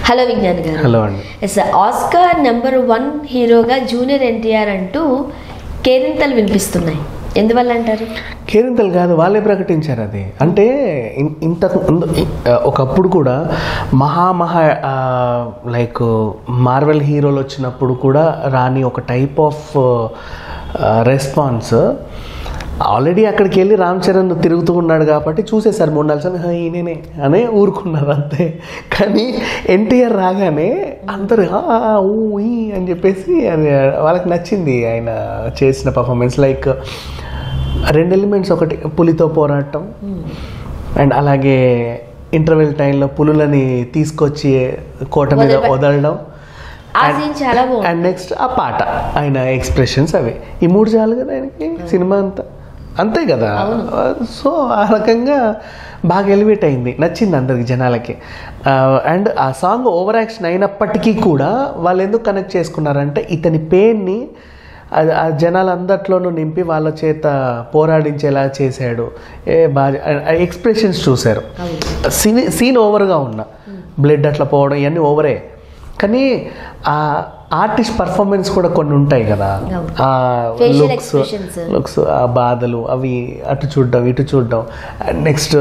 Hello Vignan గారు hello అండి yes Oscar number one హీరోగా జూనియర్ ఎన్టీఆర్ అంటూ కేరింతలు వినిపిస్తున్నాయి ఎందువల్ల అంటారు కేరింతలు కాదు వాళ్ళే ప్రకటించారు అది అంటే ఇన్- ఇంతకు ముందు ఇ- ఒకప్పుడు కూడా మహా మహా లైక్ మార్వెల్ హీరోలు వచ్చినప్పుడు కూడా రాని ఒక టైప్ ఆఫ్ రెస్పాన్స్ ఆల్రెడీ అక్కడికి వెళ్ళి రామ్ చరణ్ తిరుగుతూ ఉన్నాడు కాబట్టి చూసేసారు మూడు నాలుగు సార్లు "హా, ఈయననే అనే ఊరుకున్నారు అంతే కానీ ఎన్టీఆర్ రాగానే అందరు "ఆ, ఆ, ఊ ఈ" అని చెప్పేసి అది వాళ్ళకి నచ్చింది ఆయన చేసిన పర్ఫార్మెన్స్ లైక్ రెండు ఎలిమెంట్స్ ఒకటి పులితో పోరాటం అండ్ అలాగే ఇంటర్వెల్ టైంలో పులులని తీసుకొచ్చి కోట మీద వదిలిపె- వదలడం ఆ సీన్ చాలా బాగుంది అండ్ నెక్స్ట్ ఆ పాట ఆయన ఎక్స్ప్రెషన్స్ అవి ఈ మూడు చాలు కదా ఆయనకి సినిమా అంతా అంతే కదా సో ఆ రకంగా బాగా ఎలివేట్ అయింది నచ్చింది అందరికి జనాలకి అండ్ ఆ సాంగ్ ఓవర్ యాక్షన్ అయినప్పటికీ కూడా వాళ్ళు ఎందుకు కనెక్ట్ చేసుకున్నారంటే ఇతని పెయిన్ని అది ఆ జనాలందట్లోనూ నింపి వాళ్ళ చేత పోరాడించేలా చేశాడు ఏ బాగా ఎక్స్ప్రెషన్స్ చూశారు సీన్ సీన్ ఓవర్గా ఉన్న బ్లడ్ అట్లా పోవడం ఇవన్నీ ఓవరే కానీ ఆ ఆర్టిస్ట్ పర్ఫార్మెన్స్ కూడా కొన్ని ఉంటాయి కదా అవును. ఆ Facial లుక్స్ expressions. లుక్స్ ఆ బాధలు అవి అటు చూడడం ఇటు చూడడం నెక్స్ట్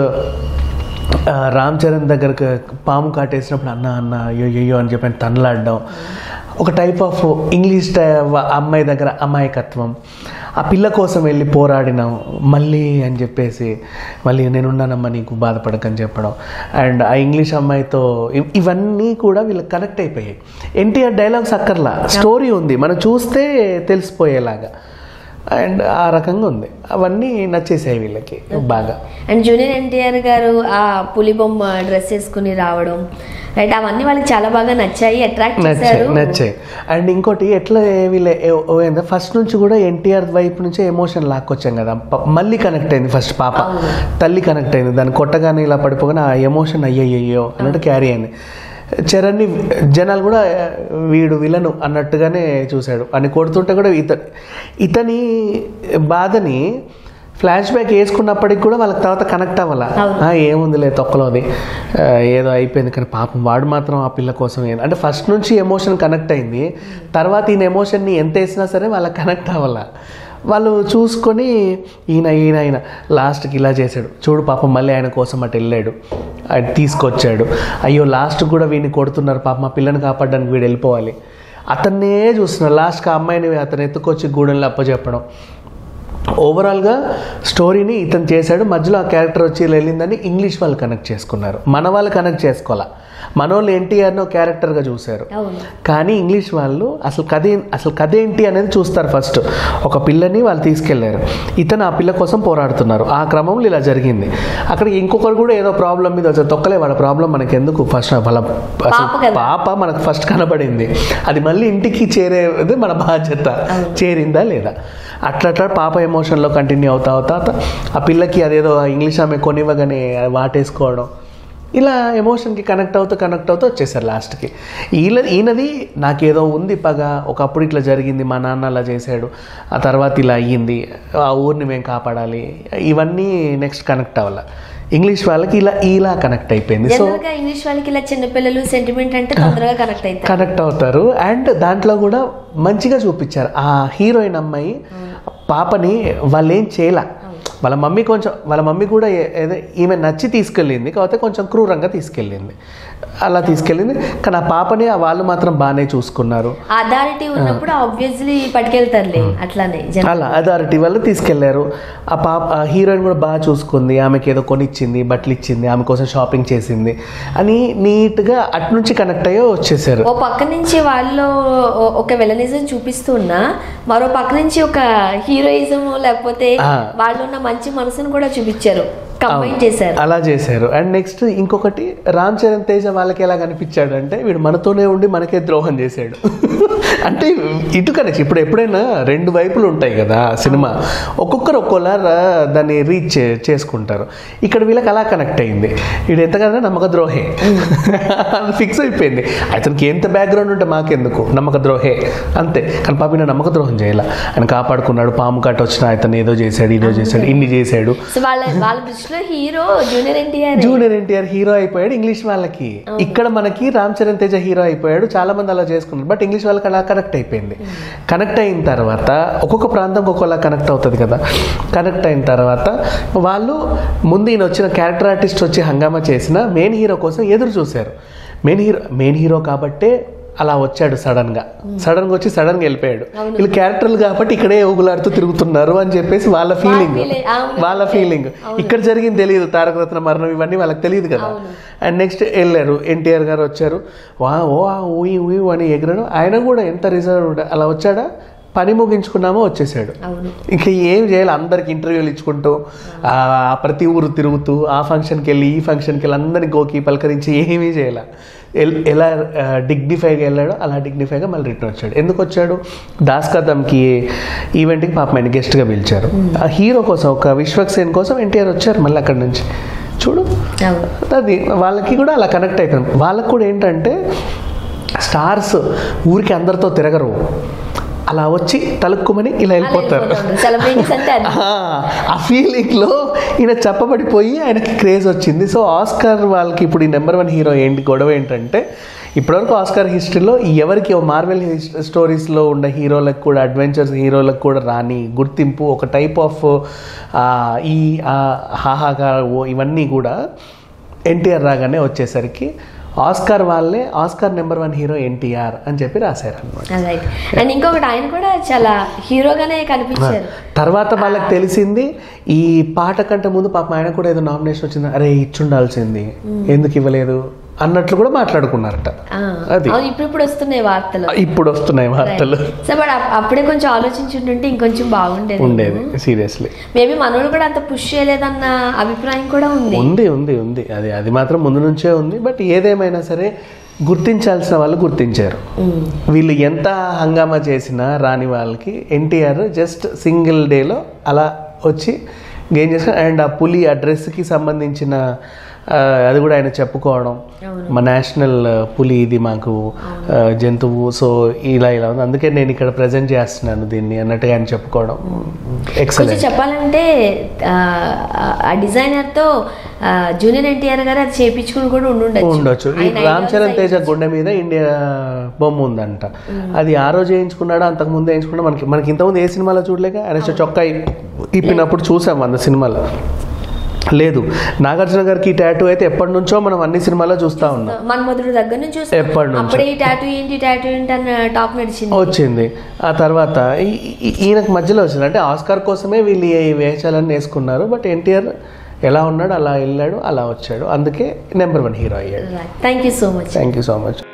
రామ్ చరణ్ దగ్గరకు పాము కాటేసినప్పుడు అన్న అన్న అయ్యో అయ్యో అని చెప్పి తనలాడడం ఒక టైప్ ఆఫ్ ఇంగ్లీష్ టై- అమ్మాయి దగ్గర అమాయకత్వం ఆ పిల్ల కోసం వెళ్ళి పోరాడినాం మళ్ళీ అని చెప్పేసి మళ్ళీ నేనున్నానమ్మా నీకు బాధపడకని చెప్పడం అండ్ ఆ ఇంగ్లీష్ అమ్మాయితో ఇవ్- ఇవన్నీ కూడా వీళ్ళకి కనెక్ట్ అయిపోయాయి ఎన్టీఆర్ డైలాగ్స్ అక్కర్లా స్టోరీ ఉంది మనం చూస్తే తెలిసిపోయేలాగా అండ్ ఆ రకంగా ఉంది అవన్నీ నచ్చేసాయి వీళ్ళకి బాగా అండ్ జూనియర్ ఎన్టీఆర్ గారు ఆ పులి బొమ్మ డ్రెస్ వేసుకుని రావడం రైట్ అవన్నీ వాళ్ళకి చాలా బాగా నచ్చాయి అట్రాక్ట్ నచ్చాయి చేశారు నచ్చాయి అండ్ ఇంకోటి ఎట్లా వీళ్ళ ఫస్ట్ నుంచి కూడా ఎన్టీఆర్ వైపు నుంచే ఎమోషన్ లాక్కొచ్చాం కదా ప- మళ్ళీ కనెక్ట్ అయింది ఫస్ట్ పాప తల్లి కనెక్ట్ అయింది దాన్ని కొట్టగానే ఇలా పడిపోగానే ఆ ఎమోషన్ అయ్యయ్యో అన్నట్టు క్యారీ అయింది చరణ్ని జనాలు కూడా వీడు విలను అన్నట్టుగానే చూశాడు అని కొడుతుంటే కూడా ఇత ఇతని బాధని ఫ్లాష్ బ్యాక్ వేసుకున్నప్పటికి కూడా వాళ్ళకి తర్వాత కనెక్ట్ అవ్వాలా అవును. ఆ, ఏముందిలే తొక్కలోది ఆ, ఏదో అయిపోయింది కానీ పాపం వాడు మాత్రం ఆ పిల్ల కోసం ఏం- అంటే ఫస్ట్ నుంచి ఎమోషన్ కనెక్ట్ అయింది తర్వాత ఈయన ఎమోషన్ని ఎంత వేసినా సరే వాళ్ళకి కనెక్ట్ అవ్వాల వాళ్ళు చూసుకొని ఈయన ఈయన ఈయన లాస్ట్కి ఇలా చేశాడు చూడు పాపం మళ్ళీ ఆయన కోసం అటు వెళ్ళాడు ఆయన తీసుకొచ్చాడు అయ్యో లాస్ట్ కూడా వీడిని కొడుతున్నారు పాపం మా పిల్లని కాపాడడానికి వీడు వెళ్ళిపోవాలి అతన్నే చూస్తున్నాడు లాస్ట్కి ఆ అమ్మాయిని అతను ఎత్తుకొచ్చి గూడెంలో అప్పచెప్పడం ఓవరాల్గా స్టోరీని ఇతను చేశాడు మధ్యలో ఆ క్యారెక్టర్ వచ్చి ఇలా వెళ్ళిందని ఇంగ్లీష్ వాళ్ళు కనెక్ట్ చేసుకున్నారు మన వాళ్ళు కనెక్ట్ చేసుకోవాలా మన వాళ్ళు ఎన్టీఆర్ని ఒక క్యారెక్టర్గా చూశారు అవును కానీ ఇంగ్లీష్ వాళ్ళు అసలు కథ ఏం- అసలు కథ ఏంటి అనేది చూస్తారు ఫస్ట్ ఒక పిల్లని వాళ్ళు తీసుకెళ్లారు ఇతను ఆ పిల్ల కోసం పోరాడుతున్నారు ఆ క్రమంలో ఇలా జరిగింది అక్కడ ఇంకొకరు కూడా ఏదో ప్రాబ్లం మీద వచ్చారు తొక్కలే వాళ్ళ ప్రాబ్లం మనకి ఎందుకు ఫస్ట్ వాళ్ళ అసలు పాప కదా. పాప మనకు ఫస్ట్ కనబడింది అది మళ్ళీ ఇంటికి చేరేది మన బాధ్యత చేరిందా లేదా అట్లా అట్లా పాప ఎమోషన్లో కంటిన్యూ అవుతా అవుతా అవుతా ఆ పిల్లకి అదేదో ఇంగ్లీష్ ఆమె కొనివ్వగానే అది వాటేసుకోవడం ఇలా ఎమోషన్కి కనెక్ట్ అవుతూ కనెక్ట్ అవుతూ వచ్చేసారు లాస్ట్కి ఈయన ఈయనది నాకేదో ఉంది పగ ఒకప్పుడు ఇట్లా జరిగింది మా నాన్న అలా చేశాడు ఆ తర్వాత ఇలా అయ్యింది ఆ ఊరిని మేము కాపాడాలి ఇవన్నీ నెక్స్ట్ కనెక్ట్ అవ్వాలి ఇంగ్లీష్ వాళ్ళకి ఇలా ఇలా కనెక్ట్ అయిపోయింది సో జనరల్ గా ఇంగ్లీష్ వాళ్ళకి ఇలా చిన్నపిల్లలు సెంటిమెంట్ అంటే తొందరగా కనెక్ట్ అవుతారు కనెక్ట్ అవుతారు అండ్ దాంట్లో కూడా మంచిగా చూపించారు ఆ హీరోయిన్ అమ్మాయి పాపని వాళ్ళు ఏం చేయలే వాళ్ళ మమ్మీ కొంచెం వాళ్ళ మమ్మీ కూడా ఏ- ఏదో ఈమె నచ్చి తీసుకెళ్ళింది కాకపోతే కొంచెం క్రూరంగా తీసుకెళ్ళింది అలా తీసుకెళ్ళింది కానీ ఆ పాపని ఆ వాళ్ళు మాత్రం బాగానే చూసుకున్నారు అథారిటీ ఉన్నప్పుడు ఆబ్వియస్లీ పట్టుకెళ్తారులే అట్లానే జన- అలా అథారిటీ వాళ్ళు తీసుకెళ్లారు ఆ పాప ఆ హీరోయిన్ కూడా బాగా చూసుకుంది ఆమెకి ఏదో కొనిచ్చింది బట్టలు ఇచ్చింది ఆమె కోసం షాపింగ్ చేసింది అని నీట్గా అటు నుంచి కనెక్ట్ అయ్యో వచ్చేసారు ఓ పక్క నుంచి వాళ్ళు ఓ- ఒక విలనిజం చూపిస్తున్నా మరో పక్క నుంచి ఒక హీరోయిజం లేకపోతే ఆ. వాళ్ళు ఉన్న మంచి మనసును కూడా చూపించారు కంబైన్ చేశారు అలా చేశారు అండ్ నెక్స్ట్ ఇంకొకటి రామ్ చరణ్ తేజ వాళ్ళకి ఎలా కనిపించాడు అంటే వీడు మనతోనే ఉండి మనకే ద్రోహం చేశాడు అంటే ఇటు కనెక్ట్ ఇప్పుడు ఎప్పుడైనా రెండు వైపులు ఉంటాయి కదా సినిమా ఒక్కొక్కరు ఒక్కోలా రా- దాన్ని రీచ్ చే- చేసుకుంటారు ఇక్కడ వీళ్ళకి అలా కనెక్ట్ అయింది వీడు ఎంతగానో నమ్మక ద్రోహే అది ఫిక్స్ అయిపోయింది అతనికి ఎంత బ్యాక్గ్రౌండ్ ఉంటే మాకెందుకు నమ్మక ద్రోహే అంతే కానీ పాప ఈయన నమ్మక ద్రోహం చేయాల ఆయన కాపాడుకున్నాడు పాము కట్ట వచ్చిన అతను ఏదో చేశాడు ఇదో చేశాడు ఇన్ని చేశాడు సో వాళ్ళ వాళ్ళ దృష్టిలో hero junior NTR junior NTR hero అయిపోయాడు ఇంగ్లీష్ వాళ్ళకి ఇక్కడ మనకి రామ్ చరణ్ తేజ హీరో అయిపోయాడు చాలా మంది అలా చేసుకున్నారు బట్ ఇంగ్లీష్ వాళ్ళకి అలా కనెక్ట్ అయిపోయింది కనెక్ట్ అయిన తర్వాత ఒక్కొక్క ప్రాంతం ఒక్కొక్కలా కనెక్ట్ అవుతుంది కదా కనెక్ట్ అయిన తర్వాత వాళ్ళు ముందు ఈయన వచ్చిన క్యారెక్టర్ ఆర్టిస్ట్ వచ్చి హంగామా చేసిన మెయిన్ హీరో కోసం ఎదురు చూశారు మెయిన్ హీరో మెయిన్ హీరో కాబట్టే అలా వచ్చాడు సడన్ గా సడన్ గా వచ్చి సడన్ గా వెళ్ళిపోయాడు వీళ్ళు క్యారెక్టర్లు కాబట్టి ఇక్కడే ఊగులాడుతూ తిరుగుతున్నారు అని చెప్పేసి వాళ్ళ ఫీలింగ్ feeling, అవును. వాళ్ళ ఫీలింగ్ ఇక్కడ జరిగింది తెలియదు తారక రత్న మరణం ఇవన్నీ వాళ్ళకి తెలియదు కదా అండ్ నెక్స్ట్ వెళ్ళారు ఎన్టీఆర్ గారు వచ్చారు వా ఓ ఆ ఊయి ఊయి అని ఎగరడం ఆయన కూడా ఎంత రిజర్వ్ అలా వచ్చాడా పని ముగించుకున్నామో వచ్చేసాడు అవును ఇంకా ఏం చేయాలి అందరికి ఇంటర్వ్యూలు ఇచ్చుకుంటూ ఆ ప్రతి ఊరు తిరుగుతూ ఆ ఫంక్షన్కి వెళ్ళి ఈ ఫంక్షన్కి వెళ్ళి అందరిని గోకి పలకరించి ఏమీ చేయాల ఎల్- ఎలా డిగ్నిఫైగా వెళ్ళాడో అలా డిగ్నిఫైగా మళ్ళీ రిటర్న్ వచ్చాడు ఎందుకు వచ్చాడు దాస్ కదమ్కి ఈవెంట్కి పాపం ఆయన గెస్ట్గా పిలిచారు ఆ హీరో కోసం ఒక విశ్వక్సేన్ కోసం ఎన్టీఆర్ వచ్చారు మళ్ళీ అక్కడి నుంచి చూడు అవును అది వాళ్ళకి కూడా అలా కనెక్ట్ అయిపోయింది వాళ్ళకి కూడా ఏంటంటే స్టార్స్ ఊరికి అందరితో తిరగరు అలా వచ్చి తలుక్కుమని ఇలా వెళ్ళిపోతారు సెలబ్రిటీస్ అంటే అది ఆ, ఆ ఫీలింగ్ లో ఈయన చెప్పబడిపోయి ఆయనకి క్రేజ్ వచ్చింది సో ఆస్కార్ వాళ్ళకి ఇప్పుడు ఈ నెంబర్ వన్ హీరో ఏంటి గొడవ ఏంటంటే ఇప్పటివరకు ఆస్కార్ హిస్టరీలో ఎవరికి మార్వెల్ స్టోరీస్లో ఉన్న హీరోలకు కూడా అడ్వెంచర్స్ హీరోలకు కూడా రాని గుర్తింపు ఒక టైప్ ఆఫ్ ఈ ఆ, హాహాకార ఓ ఇవన్నీ కూడా ఎన్టీఆర్ రాగానే వచ్చేసరికి ఆస్కార్ వాళ్ళే Oscar number one hero NTR అని చెప్పి రాశారు అనమాట రైట్ అండ్ ఇంకొకటి ఆయన కూడా చాలా హీరోగానే కనిపించారు తర్వాత వాళ్ళకి తెలిసింది ఈ పాట కంటే ముందు పాప ఆయన కూడా ఏదో నామినేషన్ వచ్చింది అరే ఇచ్చుండాల్సింది ఎందుకు ఇవ్వలేదు అన్నట్లు కూడా మాట్లాడుకున్నారట ఆ, అది. అవును ఇప్పుడు ఇప్పుడు వస్తున్నాయి వార్తలు ఇప్పుడు వస్తున్నాయి వార్తలు సో బట్ అప్పుడే కొంచెం ఆలోచించుంటుంటే ఇంకొంచెం బాగుండేది ఉండేది సీరియస్లీ మేబీ మనోళ్ళు కూడా అంత పుష్ చేయలేదన్న అభిప్రాయం కూడా ఉంది ఉంది ఉంది ఉంది అది అది మాత్రం ముందు నుంచే ఉంది బట్ ఏదేమైనా సరే గుర్తించాల్సిన వాళ్ళు గుర్తించారు ఉమ్. వీళ్ళు ఎంత హంగామా చేసినా రాని వాళ్ళకి ఎన్టీఆర్ జస్ట్ సింగిల్ డేలో అలా వచ్చి గెయిన్ చేసుకుని అండ్ ఆ పులి ఆ డ్రెస్కి సంబంధించిన ఆ, అది కూడా ఆయన చెప్పుకోవడం అవును. మా నేషనల్ పులి ఇది మాకు ఆ, జంతువు సో ఇలా ఇలా ఉంది అందుకే నేను ఇక్కడ ప్రజెంట్ చేస్తున్నాను దీన్ని అన్నట్టుగా ఆయన చెప్పుకోవడం కొంచెం ఎక్సలెంట్ చెప్పాలంటే ఆ, ఆ డిజైనర్ తో ఆ, జూనియర్ ఎన్టీఆర్ గారు అది చేపించుకుని కూడా ఉండుండొచ్చు ఉండొచ్చు ఈ ఆయన రామ్ చరణ్ ideas తేజ గుండె మీద ఇండియా బొమ్మ ఉందంట అది ఆ రోజు వేయించుకున్నాడా అంతకు ముందు వేయించుకున్నా మనకి మనకి ఇంతకుముందు ఏ సినిమాలో చూడలేక ఆయన చొక్కా ఇప్- ఇప్పినప్పుడు చూసాం వంద సినిమాలో లేదు నాగార్జున గారికి ఈ టాటూ అయితే ఎప్పటి నుంచో మనం అన్ని సినిమాల్లో చూస్తా ఉన్నాం మన్మధుడు దగ్గర నుంచి చూస్తాం. ఎప్పటి నుంచో. అప్పుడే ఈ టాటూ ఏంటి టాటూ ఏంటి అన్న టాక్ నడిచింది వచ్చింది ఆ తర్వాత ఈ- ఈ- ఈయనకు మధ్యలో వచ్చింది అంటే ఆస్కార్ కోసమే వీళ్ళు ఈ వేషాలన్నీ వేసుకున్నారు బట్ ఎన్టీఆర్ ఎలా ఉన్నాడు అలా వెళ్ళాడు అలా వచ్చాడు అందుకే నెంబర్ వన్ హీరో అయ్యాడు thank you so much thank you so much